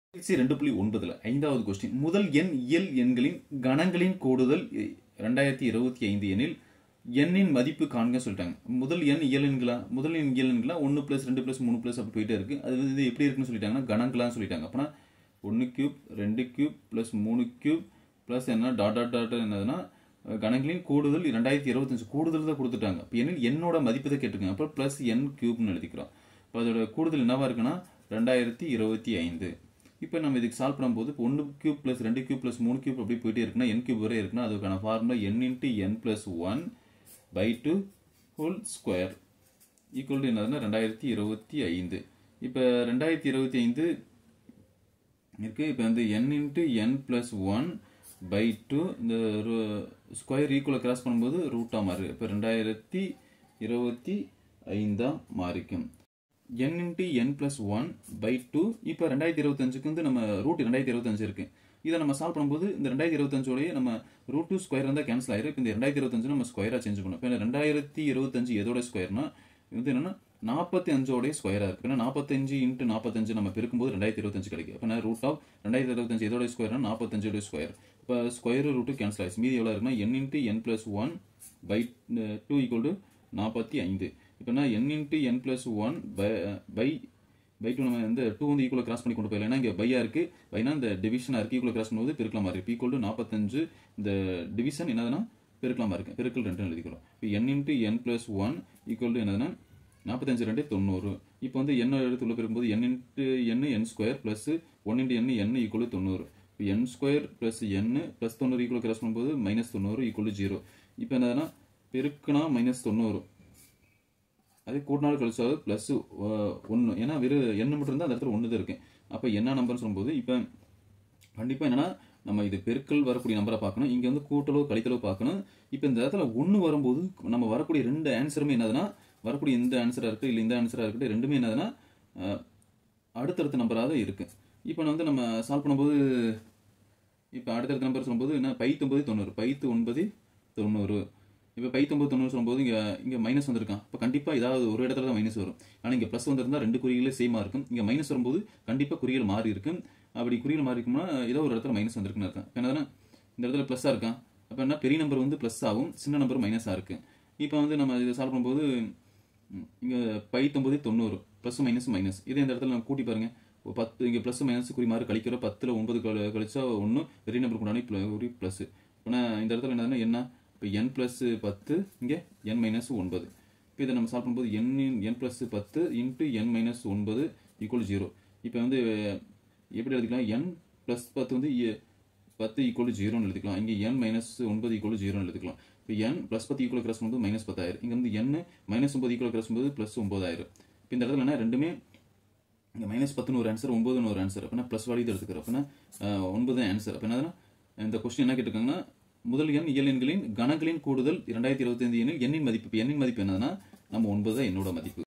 பயிற்சி ரெண்டு புள்ளி ஒன்பதுல ஐந்தாவது கொஸ்டின் முதல் எண் இயல் எண்களின் கணங்களின் கூடுதல் இ- ரெண்டாயிரத்தி இருபத்தி ஐந்து எனில் எண்ணின் மதிப்பு காண்க சொல்லிட்டாங்க முதல் எண் இயல் எண்களா முதல் எண் இயல் எண்களா ஒன்று ப்ளஸ் ரெண்டு ப்ளஸ் மூணு ப்ளஸ் அப்படி போயிட்டே இருக்கு அது வந்து எப்படி இருக்குன்னு சொல்லிட்டாங்கன்னா கணங்களான்னு சொல்லிட்டாங்க அப்போனா ஒன்று கியூப் ரெண்டு கியூப் ப்ளஸ் மூணு கியூப் ப்ளஸ் என்ன டாட் டாட் டாட் என்னதுன்னா அஹ், கணங்களின் கூடுதல் ரெண்டாயிரத்தி இருபத்தஞ்சு கூடுதல் தான் கொடுத்துட்டாங்க இப்போ எண்ணில் என்னோட மதிப்பு தான் கேட்டிருக்காங்க அப்போ ப்ளஸ் என் கியூப்னு எழுதிக்கிறோம் இப்போ அதோட கூடுதல் என்னவா இருக்குன்னா ரெண்டாயிரத்தி இருபத்தி ஐந்து இப்போ நம்ம இதுக்கு சால்வ் பண்ணும்போது இப்போ ஒன்று கியூப் ப்ளஸ் ரெண்டு கியூப் ப்ளஸ் மூணு கியூப் அப்படி போயிட்டே இருக்குன்னா என் கியூப் வரை இருக்குன்னா அதுக்கான formula n into n plus one by two whole square equal to என்னதுன்னா ரெண்டாயிரத்தி இருபத்தி ஐந்து இப்போ ரெண்டாயிரத்தி இருபத்தி ஐந்து இருக்கு இப்போ வந்து n into n plus one by two இந்த ஸ்கொயர் ஈக்குவலை கிராஸ் பண்ணும்போது ரூட்டாக மாறு இப்போ ரெண்டாயிரத்தி இருபத்தி ஐந்தா மாறிக்கும் n into n plus one by two இப்போ ரெண்டாயிரத்தி இருபத்தஞ்சுக்கு வந்து நம்ம ரூட் ரெண்டாயிரத்தி இருபத்தஞ்சு இருக்கு இதை நம்ம சால்வ் பண்ணும்போது இந்த ரெண்டாயிரத்தி இருபத்தஞ்சோடய நம்ம ரூட் டூ ஸ்கொயர் இருந்தால் கேன்சல் ஆயிரும் இப்போ இந்த ரெண்டாயிரத்தி இருபத்தஞ்சு நம்ம ஸ்கொயராக சேஞ்ச் பண்ணோம் இப்போ ரெண்டாயிரத்தி இருபத்தஞ்சு எதோட ஸ்கொயர்னா இது வந்து என்னன்னா நாற்பத்தி அஞ்சோடைய ஸ்கொயராக இருக்கு ஏன்னா நாற்பத்தஞ்சு இன்ட்டு நாற்பத்தஞ்சு நம்ம பெருக்கும்போது ரெண்டாயிரத்தி இருபத்தஞ்சு கிடைக்கும் இப்போ நான் ரூட் ஆஃப் ரெண்டாயிரத்தி இருபத்தஞ்சு எதோட ஸ்கொயர்னா நாற்பத்தஞ்சோட ஸ்கொயர் இப்போ ஸ்கொயர் ரூட்டு கேன்சல் ஆயிடுச்சு மீதி எவ்வளோ இருக்குன்னா n into n plus one by two equal to நாற்பத்தி ஐந்து இப்போ நான் n into n plus one by by by two நம்ம இந்த டூ வந்து ஈக்குவல் கிராஸ் பண்ணி கொண்டு போயிடலாம் ஏன்னா இங்கே பையா இருக்கு பைனா இந்த டிவிஷனாக இருக்கு ஈக்குவல் கிராஸ் பண்ணும்போது பெருக்கலாம் மாதிரி இருக்கு ஈக்குவல் டு நாற்பத்தஞ்சு இந்த டிவிஷன் என்னதுன்னா பெருக்கலாமா இருக்கு பெருக்கல் ரெண்டு எழுதிக்கிறோம் இப்போ n into n plus one equal to என்னதுன்னா நாற்பத்தஞ்சு ரெண்டு தொண்ணூறு இப்போ வந்து என்ன எடுத்துள்ள பெருக்கும்போது n into n n square plus one into n n equal தொண்ணூறு இப்போ n square plus n plus தொண்ணூறு ஈக்குவல் கிராஸ் பண்ணும்போது மைனஸ் தொண்ணூறு ஈக்குவல் ஜீரோ இப்போ என்னதுன்னா பெருக்குனா மைனஸ் தொண்ணூறு அதே கூட்டினாலும் கழிச்சாவது ப்ளஸ் ஒன்று ஏன்னா வெறும் எண்ணு மட்டும் இருந்தால் அந்த இடத்துல ஒன்று தான் இருக்கு அப்போ என்ன நம்பர்னு சொல்லும்போது இப்போ கண்டிப்பாக என்னன்னா நம்ம இது பெருக்கல் வரக்கூடிய நம்பரை பார்க்கணும் இங்கே வந்து கூட்டலோ கழித்தலோ பார்க்கணும் இப்போ இந்த இடத்துல ஒன்று வரும்போது நம்ம வரக்கூடிய ரெண்டு ஆன்சருமே என்னதுன்னா வரக்கூடிய இந்த ஆன்சராக இருக்குது இல்லை இந்த ஆன்சராக இருக்கட்டும் ரெண்டுமே என்னதுன்னா அஹ், அடுத்தடுத்த நம்பராக தான் இருக்கு இப்போ நான் வந்து நம்ம சால்வ் பண்ணும்போது இப்போ அடுத்தடுத்த நம்பர் சொல்லும்போது என்ன பைத்தொம்பது தொண்ணூறு பைத்து ஒன்பது தொண்ணூறு இப்போ பைத்தொம்பது தொண்ணூறு சொல்லும்போது இங்கே இங்கே மைனஸ் வந்திருக்கான் இப்போ கண்டிப்பாக ஏதாவது ஒரு இடத்துல தான் மைனஸ் வரும் ஆனால் இங்கே ப்ளஸ் வந்திருந்தா ரெண்டு குறிகளே சேமாக இருக்கும் இங்கே மைனஸ் வரும்போது கண்டிப்பாக குறிகள் மாறி இருக்கும் அப்படி குறிகள் மாறி இருக்கும்னா ஏதோ ஒரு இடத்துல மைனஸ் வந்திருக்குன்னு அர்த்தம் இப்போ என்னதுன்னா இந்த இடத்துல ப்ளஸ்ஸாக இருக்கான் அப்போ என்ன பெரிய நம்பர் வந்து ப்ளஸ் ஆகும் சின்ன நம்பர் மைனஸாக இருக்கு இப்போ வந்து நம்ம இதை சால்வ் பண்ணும்போது இங்கே பைத்தொம்பது தொண்ணூறு ப்ளஸ் மைனஸ் மைனஸ் இதே இந்த இடத்துல நம்ம கூட்டி பாருங்க ஒரு பத்து இங்கே ப்ளஸ் மைனஸ் குறி மாதிரி கழிக்கிறோம் பத்தில் ஒன்பது கழி- கழிச்சா ஒன்று பெரிய நம்பர் கொண்டாடி குறி ப்ளஸ் இப்போ இந்த இடத்துல என்னதுன்னா என்ன இப்போ என் ப்ளஸ் பத்து இங்கே என் மைனஸ் ஒன்பது இப்போ இதை நம்ம சால்வ் பண்ணும்போது என் என் ப்ளஸ் பத்து இன்ட்டு என் மைனஸ் ஒன்பது ஈக்குவல் ஜீரோ இப்போ வந்து எப்படி எழுதிக்கலாம் என் ப்ளஸ் பத்து வந்து எ- பத்து ஈக்குவல் ஜீரோன்னு எழுதிக்கலாம் இங்கே என் மைனஸ் ஒன்பது ஈக்குவல் ஜீரோன்னு எழுதிக்கலாம் இப்போ என் ப்ளஸ் பத்து ஈக்குவல் கிராஸ் பண்ணும்போது மைனஸ் பத்தாயிரம் இங்கே வந்து என் மைனஸ் ஒன்பது ஈக்குவல் கிராஸ் பண்ணும்போது ப்ளஸ் ஒன்பதாயிரம் இப்போ இந்த இடத்துல என்ன ரெண்டுமே இங்கே மைனஸ் பத்துன்னு ஒரு ஆன்சர் ஒன்பதுன்னு ஒரு ஆன்சர் அப்படின்னா ப்ளஸ் வாலிது எடுத்துக்கிறோம் அப்படின்னா அஹ், ஒன்பது ஆன்சர் அப்போ என்னதுன்னா இந்த கொஸ்டின் என்ன கேட்டிருக்காங்கன்னா முதல் எண் இயல் எண்களின் கணங்களின் கூடுதல் இரண்டாயிரத்தி இருபத்தைந்து எண்ணில் எண்ணின் மதிப்பு இப்போ எண்ணின் மதிப்பு என்னதுன்னா நம்ம ஒன்பது தான் என்னோட மதிப்பு